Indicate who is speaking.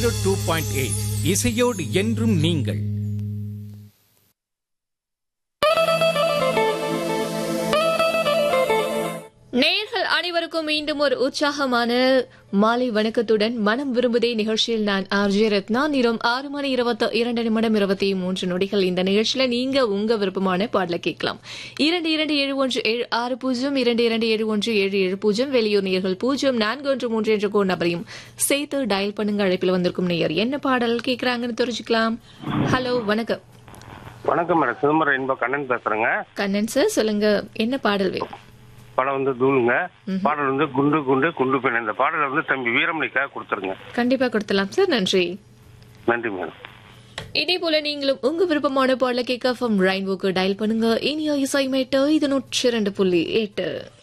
Speaker 1: two point eight இசையோடு என்றும் நீங்கள்
Speaker 2: நேர்கள் அனைவருக்கும் மீண்டும் ஒரு உற்சாகமான மாலை வணக்கத்துடன் மனம் விரும்புதே நிகழ்ச்சியில் நான் ஆர்ஜே ரத்னா நிறம் ஆறு மணி இருபத்தி இரண்டு நிமிடம் இருபத்தி மூன்று நொடிகள் இந்த நிகழ்ச்சியில நீங்க உங்க விருப்பமான பாடல கேட்கலாம் இரண்டு இரண்டு ஏழு ஒன்று ஏழு ஆறு பூஜ்ஜியம் இரண்டு இரண்டு ஏழு ஒன்று ஏழு ஏழு பூஜ்ஜியம் வெளியூர் நேர்கள் பூஜ்ஜியம் நான்கு ஒன்று மூன்று என்ற கோட் நபரையும் சேர்த்து டயல் பண்ணுங்க அழைப்பில் வந்திருக்கும் நேயர் என்ன பாடல் கேட்கறாங்கன்னு தெரிஞ்சுக்கலாம் ஹலோ வணக்கம்
Speaker 3: வணக்கம் மேடம் சிதம்பரம் என்ப கண்ணன் பேசுறேங்க
Speaker 2: கண்ணன் சார் சொல்லுங்க என்ன பாடல் வேணும்
Speaker 3: படம் வந்து தூளுங்க பாடல் வந்து குண்டு குண்டு குண்டு பெண் இந்த பாடலை வந்து தம்பி வீரமணிக்காக கொடுத்துருங்க
Speaker 2: கண்டிப்பா கொடுத்துலாம் சார் நன்றி
Speaker 3: நன்றி மேடம்
Speaker 2: இதே போல நீங்களும் உங்க விருப்பமான பாடல கேட்க ஃப்ரம் ரெயின்போக்கு டயல் பண்ணுங்க இனியா இசை மேட்டு இது நூற்றி இரண்டு புள்ளி எட்டு